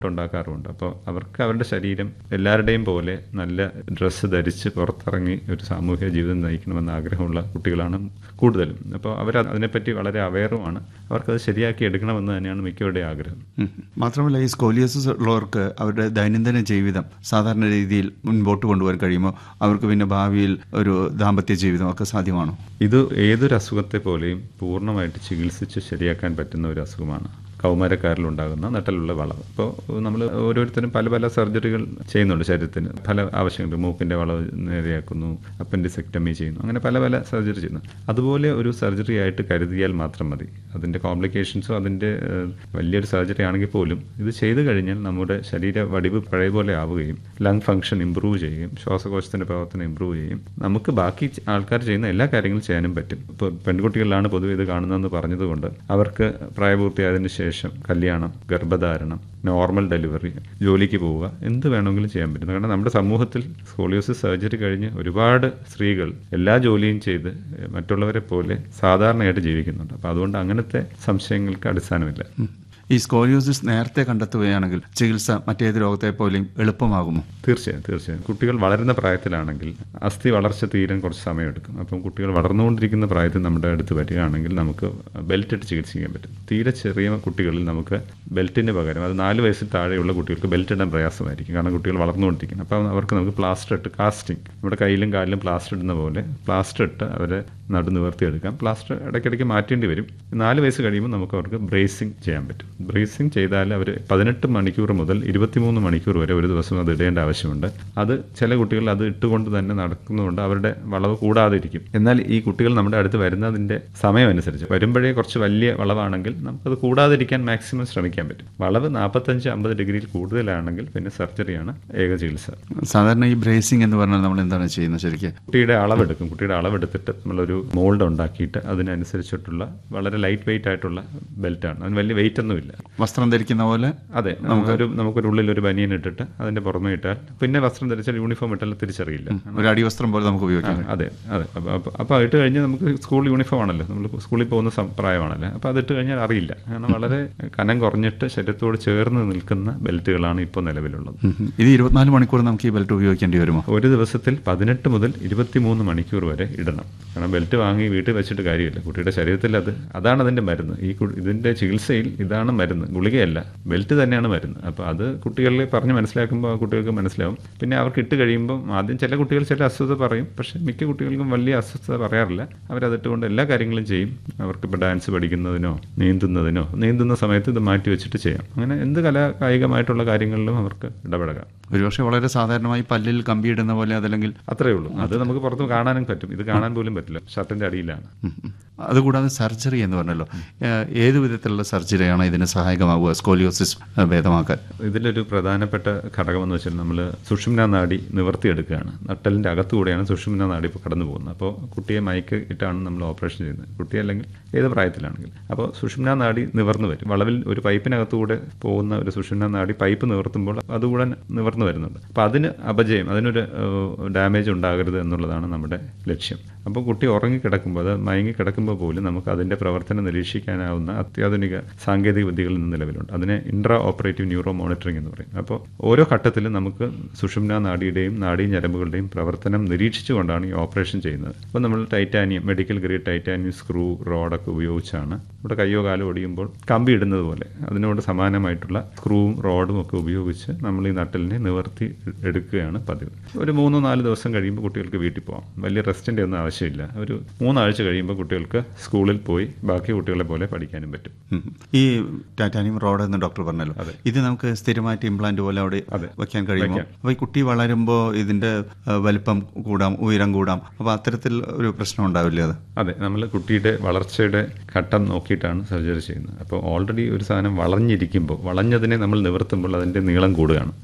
ഉണ്ടാക്കാറുമുണ്ട് അപ്പോൾ അവർക്ക് അവരുടെ ശരീരം എല്ലാവരുടെയും പോലെ നല്ല ഡ്രസ്സ് ധരിച്ച് പുറത്തിറങ്ങി ഒരു സാമൂഹിക ജീവിതം നയിക്കണമെന്ന് ആഗ്രഹമുള്ള കുട്ടികളാണ് കൂടുതലും അപ്പോൾ അവർ അതിനെപ്പറ്റി വളരെ അവയറുമാണ് അവർക്കത് ശരിയാക്കി എടുക്കണമെന്ന് തന്നെയാണ് മിക്കവരുടെയും ആഗ്രഹം ഉം. മാത്രമല്ല ഈ സ്കോലിയോസിസ് ഉള്ളവർക്ക് അവരുടെ ദൈനംദിന ജീവിതം സാധാരണ രീതിയിൽ മുൻപോട്ട് കൊണ്ടുപോകാൻ കഴിയുമോ അവർക്ക് പിന്നെ ഭാവിയിൽ ഒരു ദാമ്പത്യ ജീവിതം ഒക്കെ സാധ്യമാണോ ഇത് ഏതൊരു അസുഖത്തെ പോലെയും പൂർണ്ണമായിട്ട് ചികിത്സിച്ച് ശരിയാക്കാൻ പറ്റുന്ന ഒരു അസുഖമാണ് കൗമാരക്കാരിലുണ്ടാകുന്ന നട്ടലുള്ള വളവ് അപ്പോൾ നമ്മൾ ഓരോരുത്തരും പല പല സർജറികൾ ചെയ്യുന്നുണ്ട് ശരീരത്തിന് പല ആവശ്യങ്ങൾ മൂക്കിൻ്റെ വളവ് നേരെയാക്കുന്നു അപ്പൻഡിസെക്ടമി ചെയ്യുന്നു അങ്ങനെ പല പല സർജറി ചെയ്യുന്നു അതുപോലെ ഒരു സർജറി ആയിട്ട് കരുതിയാൽ മാത്രം മതി അതിൻ്റെ കോംപ്ലിക്കേഷൻസോ അതിൻ്റെ ഏഹ്, വലിയൊരു സർജറി ആണെങ്കിൽ പോലും ഇത് ചെയ്തു കഴിഞ്ഞാൽ നമ്മുടെ ശരീര വടിവ് പഴയ പോലെ ആവുകയും ലങ് ഫംഗ്ഷൻ ഇമ്പ്രൂവ് ചെയ്യുകയും ശ്വാസകോശത്തിൻ്റെ പ്രവർത്തനം ഇമ്പ്രൂവ് ചെയ്യും നമുക്ക് ബാക്കി ച- ആൾക്കാർ ചെയ്യുന്ന എല്ലാ കാര്യങ്ങളും ചെയ്യാനും പറ്റും ഇപ്പോൾ പെൺകുട്ടികളിലാണ് പൊതുവെ ഇത് കാണുന്നതെന്ന് പറഞ്ഞതുകൊണ്ട് അവർക്ക് പ്രായപൂർത്തിയായതിനു ശേഷം കല്യാണം ഗർഭധാരണം നോർമൽ ഡെലിവറി ജോലിക്ക് പോവുക എന്ത് വേണമെങ്കിലും ചെയ്യാൻ പറ്റും കാരണം നമ്മുടെ സമൂഹത്തിൽ സ്കോളിയോസിസ് സർജറി കഴിഞ്ഞ് ഒരുപാട് സ്ത്രീകൾ എല്ലാ ജോലിയും ചെയ്ത് എഹ്, മറ്റുള്ളവരെ പോലെ സാധാരണയായിട്ട് ജീവിക്കുന്നുണ്ട് അപ്പോൾ അതുകൊണ്ട് അങ്ങനത്തെ സംശയങ്ങൾക്ക് അടിസ്ഥാനമില്ല ഉം. ഈ സ്കോലിയോസിസ് നേരത്തെ കണ്ടെത്തുകയാണെങ്കിൽ ചികിത്സ മറ്റേത് രോഗത്തെ പോലെയും എളുപ്പമാകുമോ തീർച്ചയായും തീർച്ചയായും കുട്ടികൾ വളരുന്ന പ്രായത്തിലാണെങ്കിൽ അസ്ഥി വളർച്ച തീരാൻ കുറച്ച് സമയമെടുക്കും അപ്പം കുട്ടികൾ വളർന്നുകൊണ്ടിരിക്കുന്ന പ്രായത്തിൽ നമ്മുടെ അടുത്ത് വരികയാണെങ്കിൽ നമുക്ക് ബെൽറ്റ് ഇട്ട് ചികിത്സിക്കാൻ പറ്റും തീരെ ചെറിയ കുട്ടികളിൽ നമുക്ക് ബെൽറ്റിന് പകരം അത് നാല് വയസ്സിൽ താഴെയുള്ള കുട്ടികൾക്ക് ബെൽറ്റ് ഇടാൻ പ്രയാസമായിരിക്കും കാരണം കുട്ടികൾ വളർന്നുകൊണ്ടിരിക്കും അപ്പം അവർക്ക് നമുക്ക് പ്ലാസ്റ്റർ ഇട്ട് കാസ്റ്റിംഗ് നമ്മുടെ കയ്യിലും കാലിലും പ്ലാസ്റ്റർ ഇടുന്ന പോലെ പ്ലാസ്റ്റർ ഇട്ട് അവരെ നടു നിവർത്തിയെടുക്കാം പ്ലാസ്റ്റർ ഇടയ്ക്കിടയ്ക്ക് മാറ്റേണ്ടി വരും നാല് വയസ്സ് കഴിയുമ്പോൾ നമുക്ക് അവർക്ക് ബ്രേസിംഗ് ചെയ്യാൻ പറ്റും ബ്രേസിംഗ് ചെയ്താൽ അവർ പതിനെട്ട് മണിക്കൂർ മുതൽ ഇരുപത്തിമൂന്ന് മണിക്കൂർ വരെ ഒരു ദിവസം അത് ഇടേണ്ട ആവശ്യമുണ്ട് അത് ചില കുട്ടികൾ അത് ഇട്ടുകൊണ്ട് തന്നെ നടക്കുന്നതുകൊണ്ട് അവരുടെ വളവ് കൂടാതെ ഇരിക്കും എന്നാൽ ഈ കുട്ടികൾ നമ്മുടെ അടുത്ത് വരുന്നതിൻ്റെ സമയം അനുസരിച്ച് വരുമ്പോഴേ കുറച്ച് വലിയ വളവാണെങ്കിൽ നമുക്കത് കൂടാതിരിക്കാൻ മാക്സിമം ശ്രമിക്കാൻ പറ്റും വളവ് നാൽപ്പത്തഞ്ച് അമ്പത് ഡിഗ്രിയിൽ കൂടുതലാണെങ്കിൽ പിന്നെ സർജറിയാണ് ഏക ചികിത്സ സാധാരണ ഈ ബ്രേസിംഗ് എന്ന് പറഞ്ഞാൽ നമ്മൾ എന്താണ് ചെയ്യുന്നത് ശരിക്കും കുട്ടിയുടെ അളവെടുക്കും കുട്ടിയുടെ അളവെടുത്തിട്ട് നമ്മളൊരു മോൾഡ് ഉണ്ടാക്കിയിട്ട് അതിനനുസരിച്ചിട്ടുള്ള വളരെ ലൈറ്റ് വെയിറ്റ് ആയിട്ടുള്ള ബെൽറ്റാണ് അതിന് വലിയ വെയിറ്റ് ഒന്നുമില്ല വസ്ത്രം ധരിക്കുന്ന പോലെ അതെ നമുക്കൊരു നമുക്കൊരു ഉള്ളിൽ ഒരു ബനിയൻ ഇട്ടിട്ട് അതിന്റെ പുറമെ ഇട്ടാൽ പിന്നെ വസ്ത്രം ധരിച്ചാൽ യൂണിഫോം ഇട്ടാൽ തിരിച്ചറിയില്ല ഒരു അടിവസ്ത്രം പോലെ നമുക്ക് ഉപയോഗിക്കാം അതെ അതെ അപ്പോൾ അപ്പോൾ ഇട്ട് കഴിഞ്ഞാൽ നമുക്ക് സ്കൂൾ യൂണിഫോം ആണല്ലോ നമ്മൾ സ്കൂളിൽ പോകുന്ന സം- പ്രായമാണല്ലോ അപ്പോൾ അത് ഇട്ട് കഴിഞ്ഞാൽ അറിയില്ല കാരണം വളരെ കനം കുറഞ്ഞിട്ട് ശരീരത്തോട് ചേർന്ന് നിൽക്കുന്ന ബെൽറ്റുകളാണ് ഇപ്പോൾ നിലവിലുള്ളത് ഉം. ഇത് ഇരുപത്തിനാല് മണിക്കൂർ നമുക്ക് ഈ ബെൽറ്റ് ഉപയോഗിക്കേണ്ടി വരുമോ ഒരു ദിവസത്തിൽ പതിനെട്ട് മുതൽ ഇരുപത്തിമൂന്ന് മണിക്കൂർ വരെ ഇടണം കാരണം ബെൽറ്റ് വാങ്ങി വീട്ടിൽ വെച്ചിട്ട് കാര്യമില്ല കുട്ടിയുടെ ശരീരത്തിൽ അത് അതാണ് അതിൻ്റെ മരുന്ന് ഈ കു- ഇതിൻ്റെ ചികിത്സയിൽ ഇതാണ് മരുന്ന് ഗുളികയല്ല ബെൽറ്റ് തന്നെയാണ് മരുന്ന് അപ്പോൾ അത് കുട്ടികളെ പറഞ്ഞ് മനസ്സിലാക്കുമ്പോൾ ആ കുട്ടികൾക്ക് മനസ്സിലാവും പിന്നെ അവർക്ക് ഇട്ട് കഴിയുമ്പോൾ ആദ്യം ചില കുട്ടികൾ ചില അസ്വസ്ഥത പറയും പക്ഷേ മിക്ക കുട്ടികൾക്കും വലിയ അസ്വസ്ഥത പറയാറില്ല അവരതിട്ടുകൊണ്ട് എല്ലാ കാര്യങ്ങളും ചെയ്യും അവർക്ക് ഇപ്പോൾ ഡാൻസ് പഠിക്കുന്നതിനോ നീന്തുന്നതിനോ നീന്തുന്ന സമയത്ത് ഇത് മാറ്റി വെച്ചിട്ട് ചെയ്യാം അങ്ങനെ എന്ത് കലാ കായികമായിട്ടുള്ള കാര്യങ്ങളിലും അവർക്ക് ഇടപെടകാം ഒരുപക്ഷെ വളരെ സാധാരണമായി പല്ലിൽ കമ്പിയിടുന്ന പോലെ അതല്ലെങ്കിൽ അത്രേ ഉള്ളൂ അത് നമുക്ക് പുറത്ത് കാണാനും പറ്റും ഇത് കാണാൻ പോലും പറ്റില്ല ഷർട്ടിന്റെ അടിയിലാണ് ഉം. അതുകൂടാതെ സർജറി എന്ന് പറഞ്ഞല്ലോ ഏഹ് ഏത് വിധത്തിലുള്ള സർജറിയാണ് ഇതിന് സഹായകമാവുക സ്കോലിയോസിസ് ഏഹ് ഭേദമാക്കാൻ ഇതിലൊരു പ്രധാനപ്പെട്ട ഘടകം എന്ന് വെച്ചാൽ നമ്മൾ സുഷുമ്ന നാഡി നിവർത്തിയെടുക്കുകയാണ് നട്ടലിൻ്റെ അകത്തുകൂടെയാണ് സുഷുമ്ന നാഡി ഇപ്പോൾ കടന്നു പോകുന്നത് അപ്പോൾ കുട്ടിയെ മയക്ക് ഇട്ടാണ് നമ്മൾ ഓപ്പറേഷൻ ചെയ്യുന്നത് കുട്ടി അല്ലെങ്കിൽ ഏത് പ്രായത്തിലാണെങ്കിൽ അപ്പോൾ സുഷുമ്ന നാഡി നിവർന്നു വരും വളവിൽ ഒരു പൈപ്പിനകത്തുകൂടെ പോകുന്ന ഒരു സുഷുമ്ന നാഡി പൈപ്പ് നിവർത്തുമ്പോൾ അതുകൂടെ നിവർന്നു വരുന്നുണ്ട് അപ്പോൾ അതിന് അപജയം അതിനൊരു ഡാമേജ് ഉണ്ടാകരുത് എന്നുള്ളതാണ് നമ്മുടെ ലക്ഷ്യം അപ്പോൾ കുട്ടി ഉറങ്ങിക്കിടക്കുമ്പോൾ അത് മയങ്ങി കിടക്കുമ്പോൾ പോലും നമുക്ക് അതിൻ്റെ പ്രവർത്തനം നിരീക്ഷിക്കാനാവുന്ന അത്യാധുനിക സാങ്കേതിക വിദ്യകൾ ഇന്ന് നിലവിലുണ്ട് അതിനെ ഇൻട്രാ ഓപ്പറേറ്റീവ് ന്യൂറോ മോണിറ്ററിംഗ് എന്ന് പറയും അപ്പോൾ ഓരോ ഘട്ടത്തിലും നമുക്ക് സുഷുമ്ന നാഡിയുടെയും നാഡീ ഞരമ്പുകളുടെയും പ്രവർത്തനം നിരീക്ഷിച്ചുകൊണ്ടാണ് ഈ ഓപ്പറേഷൻ ചെയ്യുന്നത് അപ്പോൾ നമ്മൾ titanium medical grade titanium screw റോഡൊക്കെ ഉപയോഗിച്ചാണ് നമ്മുടെ കയ്യോ കാലോ ഒടിയുമ്പോൾ കമ്പി ഇടുന്നത് പോലെ അതിനോട് സമാനമായിട്ടുള്ള സ്ക്രൂവും റോഡും ഒക്കെ ഉപയോഗിച്ച് നമ്മൾ ഈ നട്ടലിനെ നിവർത്തി എടുക്കുകയാണ് പതിവ് ഒരു മൂന്നോ നാല് ദിവസം കഴിയുമ്പോൾ കുട്ടികൾക്ക് വീട്ടിൽ പോകാം വലിയ റെസ്റ്റിൻ്റെ ഒന്നും ആവശ്യമില്ല ഒരു മൂന്നാഴ്ച കഴിയുമ്പോൾ കുട്ടികൾക്ക് സ്കൂളിൽ പോയി ബാക്കി കുട്ടികളെ പോലെ പഠിക്കാനും പറ്റും ഉം. ഈ ടൈറ്റാനിയം റോഡ് എന്ന് ഡോക്ടർ പറഞ്ഞല്ലോ ഇത് നമുക്ക് സ്ഥിരമായിട്ട് ഇംപ്ലാന്റ് പോലെ അവിടെ വെക്കാൻ കഴിയുമോ അപ്പോൾ ഈ കുട്ടി വളരുമ്പോൾ ഇതിന്റെ ഏഹ്, വലിപ്പം കൂടാം ഉയരം കൂടാം അപ്പോൾ അത്തരത്തിൽ ഒരു പ്രശ്നം ഉണ്ടാവില്ലേ അത് അതെ നമ്മൾ കുട്ടിയുടെ വളർച്ചയുടെ ഘട്ടം നോക്കിയിട്ടാണ് സർജറി ചെയ്യുന്നത് അപ്പോൾ ഓൾറെഡി ഒരു സാധനം വളഞ്ഞിരിക്കുമ്പോൾ വളഞ്ഞതിനെ നമ്മൾ നിവർത്തുമ്പോൾ അതിൻ്റെ നീളം കൂടുകയാണ് അപ്പോൾ നമ്മ- ഉദാഹരണം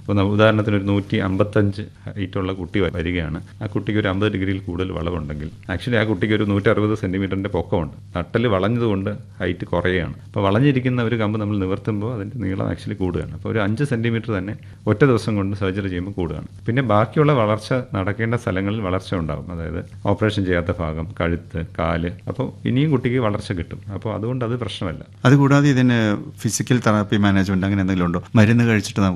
ഉദാഹരണത്തിന് ഒരു നൂറ്റി അമ്പത്തഞ്ച് ഹൈറ്റുള്ള കുട്ടി വ- വരികയാണ് ആ കുട്ടിക്ക് ഒരു അമ്പത് ഡിഗ്രിയിൽ കൂടുതൽ വളവുണ്ടെങ്കിൽ ആക്ച്വലി ആ കുട്ടിക്ക് ഒരു നൂറ്റി അറുപത് സെൻറ്റിമീറ്ററിൻ്റെ പൊക്കമുണ്ട് നട്ടൽ വളഞ്ഞതുകൊണ്ട് ഹൈറ്റ് കുറയുകയാണ് അപ്പോൾ വളഞ്ഞിരിക്കുന്ന ഒരു കമ്പ് നമ്മൾ നിവർത്തുമ്പോൾ അതിൻ്റെ നീളം ആക്ച്വലി കൂടുകയാണ് അപ്പോൾ ഒരു അഞ്ച് സെൻറ്റിമീറ്റർ തന്നെ ഒറ്റ ദിവസം കൊണ്ട് സർജറി ചെയ്യുമ്പോൾ കൂടുകയാണ് പിന്നെ ബാക്കിയുള്ള വളർച്ച നടക്കേണ്ട സ്ഥലങ്ങളിൽ വളർച്ച ഉണ്ടാകും അതായത് ഓപ്പറേഷൻ ചെയ്യാത്ത ഭാഗം കഴുത്ത് കാല് അപ്പോൾ ഇനിയും കുട്ടിക്ക് വളർച്ച കിട്ടും അപ്പോൾ അതുകൊണ്ട് അത് പ്രശ്നമല്ല അതുകൂടാതെ ഇതിന് ഫിസിക്കൽ തെറാപ്പി മാനേജ്മെന്റ് അങ്ങനെ എന്തെങ്കിലും ഉണ്ടോ മരുന്ന് കഴിച്ചിട്ട് നമുക്ക്